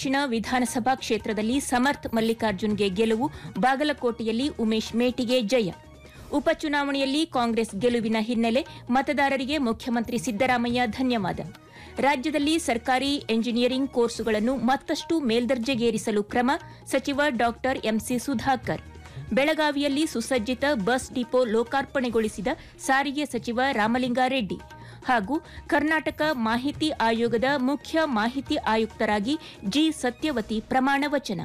ದಕ್ಷಿಣ ವಿಧಾನಸಭಾ ಕ್ಷೇತ್ರದಲ್ಲಿ ಸಮರ್ಥ್ ಮಲ್ಲಿಕಾರ್ಜುನ್ಗೆ ಗೆಲುವು ಬಾಗಲಕೋಟೆಯಲ್ಲಿ ಉಮೇಶ್ ಮೇಟಿಗೆ ಜಯ ಉಪಚುನಾವಣೆಯಲ್ಲಿ ಕಾಂಗ್ರೆಸ್ ಗೆಲುವಿನ ಹಿನ್ನೆಲೆ ಮತದಾರರಿಗೆ ಮುಖ್ಯಮಂತ್ರಿ ಸಿದ್ದರಾಮಯ್ಯ ಧನ್ಯವಾದ ರಾಜ್ಯದಲ್ಲಿ ಸರ್ಕಾರಿ ಎಂಜಿನಿಯರಿಂಗ್ ಕೋರ್ಸುಗಳನ್ನು ಮತ್ತಷ್ಟು ಮೇಲ್ದರ್ಜೆಗೇರಿಸಲು ಕ್ರಮ ಸಚಿವ ಡಾ ಎಂಸಿ ಸುಧಾಕರ್ ಬೆಳಗಾವಿಯಲ್ಲಿ ಸುಸಜ್ಜಿತ ಬಸ್ ಡಿಪೋ ಲೋಕಾರ್ಪಣೆಗೊಳಿಸಿದ ಸಾರಿಗೆ ಸಚಿವ ರಾಮಲಿಂಗಾರೆಡ್ಡಿ ಹಾಗೂ ಕರ್ನಾಟಕ ಮಾಹಿತಿ ಆಯೋಗದ ಮುಖ್ಯ ಮಾಹಿತಿ ಆಯುಕ್ತರಾಗಿ ಜಿ ಸತ್ಯವತಿ ಪ್ರಮಾಣ ವಚನ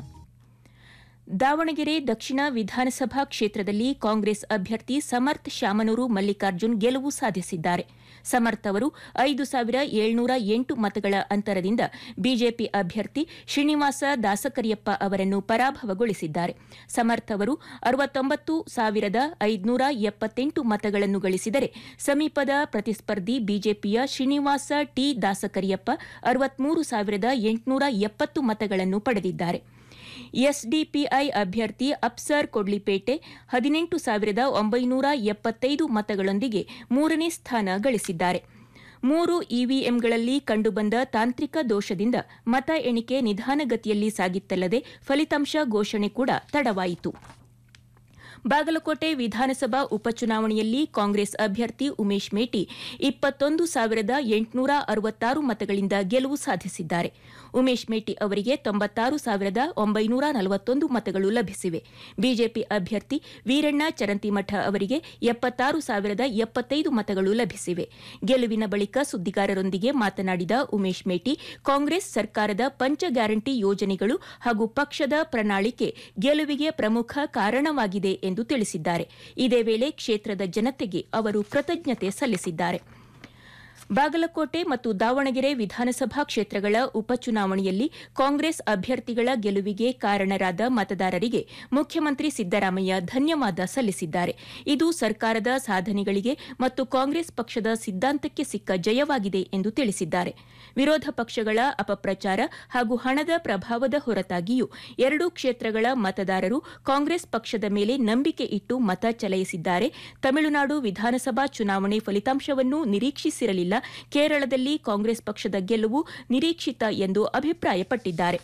ದಾವಣಗೆರೆ ದಕ್ಷಿಣ ವಿಧಾನಸಭಾ ಕ್ಷೇತ್ರದಲ್ಲಿ ಕಾಂಗ್ರೆಸ್ ಅಭ್ಯರ್ಥಿ ಸಮರ್ಥ್ ಶಾಮನೂರು ಮಲ್ಲಿಕಾರ್ಜುನ್ ಗೆಲುವು ಸಾಧಿಸಿದ್ದಾರೆ ಸಮರ್ಥ್ ಅವರು ಐದು ಸಾವಿರ ಏಳ್ನೂರ ಎಂಟು ಮತಗಳ ಅಂತರದಿಂದ ಬಿಜೆಪಿ ಅಭ್ಯರ್ಥಿ ಶ್ರೀನಿವಾಸ ದಾಸಕರಿಯಪ್ಪ ಅವರನ್ನು ಪರಾಭವಗೊಳಿಸಿದ್ದಾರೆ ಸಮರ್ಥ್ ಅವರು ಅರವತ್ತೊಂಬತ್ತು ಸಾವಿರದ ಐದುನೂರ ಎಪ್ಪತ್ತೆಂಟು ಮತಗಳನ್ನು ಗಳಿಸಿದರೆ ಸಮೀಪದ ಪ್ರತಿಸ್ಪರ್ಧಿ ಬಿಜೆಪಿಯ ಶ್ರೀನಿವಾಸ ಟಿ ದಾಸಕರಿಯಪ್ಪ ಅರವತ್ಮೂರು ಸಾವಿರದ ಎಂಟುನೂರ ಎಪ್ಪತ್ತು ಮತಗಳನ್ನು ಪಡೆದಿದ್ದಾರೆ ಎಸ್ಡಿಪಿಐ ಅಭ್ಯರ್ಥಿ ಅಪ್ಸರ್ ಕೊಡ್ಲಿಪೇಟೆ ಹದಿನೆಂಟು ಸಾವಿರದ ಒಂಬೈನೂರ ಎಪ್ಪತ್ತೈದು ಮತಗಳೊಂದಿಗೆ ಮೂರನೇ ಸ್ಥಾನ ಗಳಿಸಿದ್ದಾರೆ ಮೂರು ಇವಿಎಂಗಳಲ್ಲಿ ಕಂಡುಬಂದ ತಾಂತ್ರಿಕ ದೋಷದಿಂದ ಮತ ಎಣಿಕೆ ನಿಧಾನಗತಿಯಲ್ಲಿ ಸಾಗಿತ್ತಲ್ಲದೆ ಫಲಿತಾಂಶ ಘೋಷಣೆ ಕೂಡ ತಡವಾಯಿತು ಬಾಗಲಕೋಟೆ ವಿಧಾನಸಭಾ ಉಪಚುನಾವಣೆಯಲ್ಲಿ ಕಾಂಗ್ರೆಸ್ ಅಭ್ಯರ್ಥಿ ಉಮೇಶ್ ಮೇಟಿ ಇಪ್ಪತ್ತೊಂದು ಸಾವಿರದ ಎಂಟುನೂರ ಅರವತ್ತಾರು ಮತಗಳಿಂದ ಗೆಲುವು ಸಾಧಿಸಿದ್ದಾರೆ ಉಮೇಶ್ ಮೇಟಿ ಅವರಿಗೆ ತೊಂಬತ್ತಾರು ಸಾವಿರದ ಒಂಬೈನೂರ ನಲವತ್ತೊಂದು ಮತಗಳು ಲಭಿಸಿವೆ ಬಿಜೆಪಿ ಅಭ್ಯರ್ಥಿ ವೀರಣ್ಣ ಚರಂತಿಮಠ ಅವರಿಗೆ ಎಪ್ಪತ್ತಾರು ಸಾವಿರದ ಎಪ್ಪತ್ತೈದು ಮತಗಳು ಲಭಿಸಿವೆ ಗೆಲುವಿನ ಬಳಿಕ ಸುದ್ದಿಗಾರರೊಂದಿಗೆ ಮಾತನಾಡಿದ ಉಮೇಶ್ ಮೇಟಿ ಕಾಂಗ್ರೆಸ್ ಸರ್ಕಾರದ ಪಂಚ ಗ್ಯಾರಂಟಿ ಯೋಜನೆಗಳು ಹಾಗೂ ಪಕ್ಷದ ಪ್ರಣಾಳಿಕೆ ಗೆಲುವಿಗೆ ಪ್ರಮುಖ ಕಾರಣವಾಗಿದೆ ಎಂದು ತಿಳಿಸಿದ್ದಾರೆ ಇದೇ ವೇಳೆ ಕ್ಷೇತ್ರದ ಜನತೆಗೆ ಅವರು ಕೃತಜ್ಞತೆ ಸಲ್ಲಿಸಿದ್ದಾರೆ ಬಾಗಲಕೋಟೆ ಮತ್ತು ದಾವಣಗೆರೆ ವಿಧಾನಸಭಾ ಕ್ಷೇತ್ರಗಳ ಉಪಚುನಾವಣೆಯಲ್ಲಿ ಕಾಂಗ್ರೆಸ್ ಅಭ್ಯರ್ಥಿಗಳ ಗೆಲುವಿಗೆ ಕಾರಣರಾದ ಮತದಾರರಿಗೆ ಮುಖ್ಯಮಂತ್ರಿ ಸಿದ್ದರಾಮಯ್ಯ ಧನ್ಯವಾದ ಸಲ್ಲಿಸಿದ್ದಾರೆ ಇದು ಸರ್ಕಾರದ ಸಾಧನೆಗಳಿಗೆ ಮತ್ತು ಕಾಂಗ್ರೆಸ್ ಪಕ್ಷದ ಸಿದ್ಧಾಂತಕ್ಕೆ ಸಿಕ್ಕ ಜಯವಾಗಿದೆ ಎಂದು ತಿಳಿಸಿದ್ದಾರೆ ವಿರೋಧ ಪಕ್ಷಗಳ ಅಪಪ್ರಚಾರ ಹಾಗೂ ಹಣದ ಪ್ರಭಾವದ ಹೊರತಾಗಿಯೂ ಎರಡೂ ಕ್ಷೇತ್ರಗಳ ಮತದಾರರು ಕಾಂಗ್ರೆಸ್ ಪಕ್ಷದ ಮೇಲೆ ನಂಬಿಕೆ ಇಟ್ಟು ಮತ ಚಲಾಯಿಸಿದ್ದಾರೆ ತಮಿಳುನಾಡು ವಿಧಾನಸಭಾ ಚುನಾವಣೆ ಫಲಿತಾಂಶವನ್ನು ನಿರೀಕ್ಷಿಸಿರಲಿಲ್ಲ ಕೇರಳದಲ್ಲಿ ಕಾಂಗ್ರೆಸ್ ಪಕ್ಷದ ಗೆಲುವು ನಿರೀಕ್ಷಿತ ಎಂದು ಅಭಿಪ್ರಾಯಪಟ್ಟಿದ್ದಾರೆ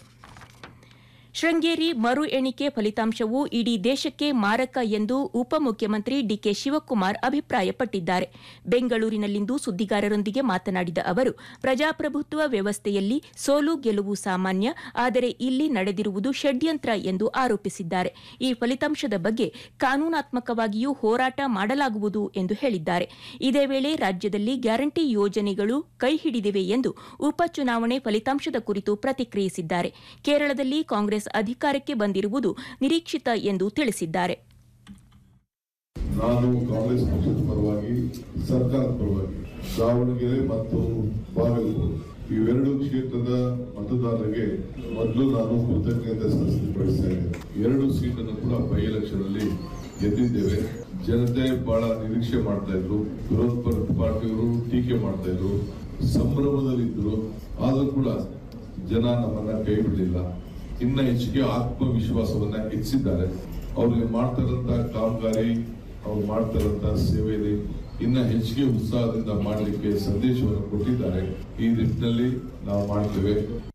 ಶೃಂಗೇರಿ ಮರು ಎಣಿಕೆ ಫಲಿತಾಂಶವು ಇಡೀ ದೇಶಕ್ಕೆ ಮಾರಕ ಎಂದು ಉಪಮುಖ್ಯಮಂತ್ರಿ ಡಿಕೆ ಶಿವಕುಮಾರ್ ಅಭಿಪ್ರಾಯಪಟ್ಟಿದ್ದಾರೆ ಬೆಂಗಳೂರಿನಲ್ಲಿಂದು ಸುದ್ದಿಗಾರರೊಂದಿಗೆ ಮಾತನಾಡಿದ ಅವರು ಪ್ರಜಾಪ್ರಭುತ್ವ ವ್ಯವಸ್ಥೆಯಲ್ಲಿ ಸೋಲು ಗೆಲುವು ಸಾಮಾನ್ಯ ಆದರೆ ಇಲ್ಲಿ ನಡೆದಿರುವುದು ಷಡ್ಯಂತ್ರ ಎಂದು ಆರೋಪಿಸಿದ್ದಾರೆ ಈ ಫಲಿತಾಂಶದ ಬಗ್ಗೆ ಕಾನೂನಾತ್ಮಕವಾಗಿಯೂ ಹೋರಾಟ ಮಾಡಲಾಗುವುದು ಎಂದು ಹೇಳಿದ್ದಾರೆ ಇದೇ ವೇಳೆ ರಾಜ್ಯದಲ್ಲಿ ಗ್ಯಾರಂಟಿ ಯೋಜನೆಗಳು ಕೈ ಹಿಡಿದಿವೆ ಎಂದು ಉಪಚುನಾವಣೆ ಫಲಿತಾಂಶದ ಕುರಿತು ಪ್ರತಿಕ್ರಿಯಿಸಿದ್ದಾರೆ ಕೇರಳದಲ್ಲಿ ಕಾಂಗ್ರೆಸ್ ಅಧಿಕಾರಕ್ಕೆ ಬಂದಿರುವುದು ನಿರೀಕ್ಷಿತ ಎಂದು ತಿಳಿಸಿದ್ದಾರೆ ನಾನು ಕಾಂಗ್ರೆಸ್ ಪಕ್ಷದ ಪರವಾಗಿ ಸರ್ಕಾರದ ಪರವಾಗಿ ದಾವಣಗೆರೆ ಮತ್ತು ಬಾಗಲಕೋಟೆ ಇವೆರಡು ಕ್ಷೇತ್ರದ ಮತದಾರರಿಗೆ ಮೊದಲು ನಾನು ಕೃತಜ್ಞತೆ ಸಲ್ಲಿಸಬಯಸ್ತಾ ಇದ್ದೇನೆ ಎರಡು ಸೀಟನ್ನು ಕೂಡ ಬೈ ಎಲೆಕ್ಷನ್ ಅಲ್ಲಿ ಗೆದ್ದಿದ್ದೇವೆ ಜನತೆ ಬಹಳ ನಿರೀಕ್ಷೆ ಮಾಡ್ತಾ ಇದ್ರು ವಿರೋಧ ಪರ- ಪಾರ್ಟಿಯವರು ಟೀಕೆ ಮಾಡ್ತಾ ಇದ್ರು ಸಂಭ್ರಮದಲ್ಲಿದ್ದರು ಆದರೂ ಕೂಡ ಜನ ನಮ್ಮನ್ನ ಕೈ ಬಿಡಲಿಲ್ಲ ಇನ್ನ ಹೆಚ್ಚಿಗೆ ಆತ್ಮವಿಶ್ವಾಸವನ್ನ ಹೆಚ್ಚಿದ್ದಾರೆ ಅವ್ರಿಗೆ ಮಾಡ್ತಾರಂತ ಕಾಮಗಾರಿ ಅವ್ರು ಮಾಡ್ತಾರಂತ ಸೇವೆಯಲ್ಲಿ ಇನ್ನ ಹೆಚ್ಚಿಗೆ ಉತ್ಸಾಹದಿಂದ ಮಾಡಲಿಕ್ಕೆ ಸಂದೇಶವನ್ನು ಕೊಟ್ಟಿದ್ದಾರೆ ಈ ನಿಟ್ಟಿನಲ್ಲಿ ನಾವು ಮಾಡ್ತೇವೆ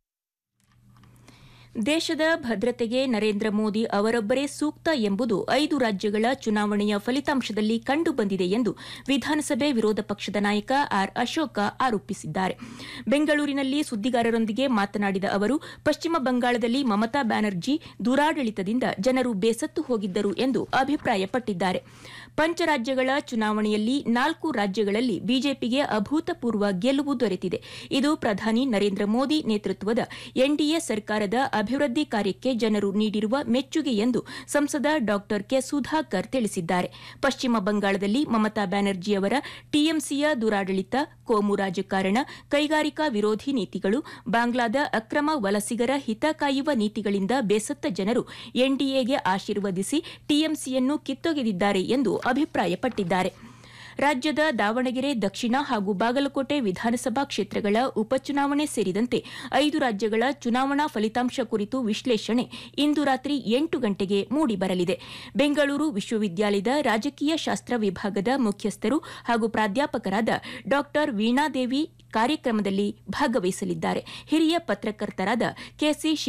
ದೇಶದ ಭದ್ರತೆಗೆ ನರೇಂದ್ರ ಮೋದಿ ಅವರೊಬ್ಬರೇ ಸೂಕ್ತ ಎಂಬುದು ಐದು ರಾಜ್ಯಗಳ ಚುನಾವಣೆಯ ಫಲಿತಾಂಶದಲ್ಲಿ ಕಂಡುಬಂದಿದೆ ಎಂದು ವಿಧಾನಸಭೆ ವಿರೋಧ ಪಕ್ಷದ ನಾಯಕ ಆರ್ ಅಶೋಕ ಆರೋಪಿಸಿದ್ದಾರೆ ಬೆಂಗಳೂರಿನಲ್ಲಿ ಸುದ್ದಿಗಾರರೊಂದಿಗೆ ಮಾತನಾಡಿದ ಅವರು ಪಶ್ಚಿಮ ಬಂಗಾಳದಲ್ಲಿ ಮಮತಾ ಬ್ಯಾನರ್ಜಿ ದುರಾಡಳಿತದಿಂದ ಜನರು ಬೇಸತ್ತು ಹೋಗಿದ್ದರು ಎಂದು ಅಭಿಪ್ರಾಯಪಟ್ಟಿದ್ದಾರೆ ಪಂಚರಾಜ್ಯಗಳ ಚುನಾವಣೆಯಲ್ಲಿ ನಾಲ್ಕು ರಾಜ್ಯಗಳಲ್ಲಿ ಬಿಜೆಪಿಗೆ ಅಭೂತಪೂರ್ವ ಗೆಲುವು ದೊರೆತಿದೆ ಇದು ಪ್ರಧಾನಿ ನರೇಂದ್ರ ಮೋದಿ ನೇತೃತ್ವದ ಎನ್ಡಿಎ ಸರ್ಕಾರದ ಅಭಿವೃದ್ಧಿ ಕಾರ್ಯಕ್ಕೆ ಜನರು ನೀಡಿರುವ ಮೆಚ್ಚುಗೆ ಎಂದು ಸಂಸದ ಡಾ ಕೆ ಸುಧಾಕರ್ ತಿಳಿಸಿದ್ದಾರೆ ಪಶ್ಚಿಮ ಬಂಗಾಳದಲ್ಲಿ ಮಮತಾ ಬ್ಯಾನರ್ಜಿ ಅವರ ಟಿಎಂಸಿಯ ದುರಾಡಳಿತ ಕೋಮು ರಾಜಕಾರಣ ಕೈಗಾರಿಕಾ ವಿರೋಧಿ ನೀತಿಗಳು ಬಾಂಗ್ಲಾದ ಅಕ್ರಮ ವಲಸಿಗರ ಹಿತ ಕಾಯುವ ನೀತಿಗಳಿಂದ ಬೇಸತ್ತ ಜನರು ಎನ್ಡಿಎಗೆ ಆಶೀರ್ವದಿಸಿ ಟಿಎಂಸಿಯನ್ನು ಕಿತ್ತೊಗೆದಿದ್ದಾರೆ ಎಂದು ಅಭಿಪ್ರಾಯಪಟ್ಟಿದ್ದಾರೆ ರಾಜ್ಯದ ದಾವಣಗೆರೆ ದಕ್ಷಿಣ ಹಾಗೂ ಬಾಗಲಕೋಟೆ ವಿಧಾನಸಭಾ ಕ್ಷೇತ್ರಗಳ ಉಪಚುನಾವಣೆ ಸೇರಿದಂತೆ ಐದು ರಾಜ್ಯಗಳ ಚುನಾವಣಾ ಫಲಿತಾಂಶ ಕುರಿತು ವಿಶ್ಲೇಷಣೆ ಇಂದು ರಾತ್ರಿ ಎಂಟು ಗಂಟೆಗೆ ಮೂಡಿಬರಲಿದೆ ಬೆಂಗಳೂರು ವಿಶ್ವವಿದ್ಯಾಲಯದ ರಾಜಕೀಯ ಶಾಸ್ತ್ರ ವಿಭಾಗದ ಮುಖ್ಯಸ್ಥರು ಹಾಗೂ ಪ್ರಾಧ್ಯಾಪಕರಾದ ಡಾ ವೀಣಾದೇವಿ ಕಾರ್ಯಕ್ರಮದಲ್ಲಿ ಭಾಗವಹಿಸಲಿದ್ದಾರೆ ಹಿರಿಯ ಪತ್ರಕರ್ತರಾದ ಕೆಸಿ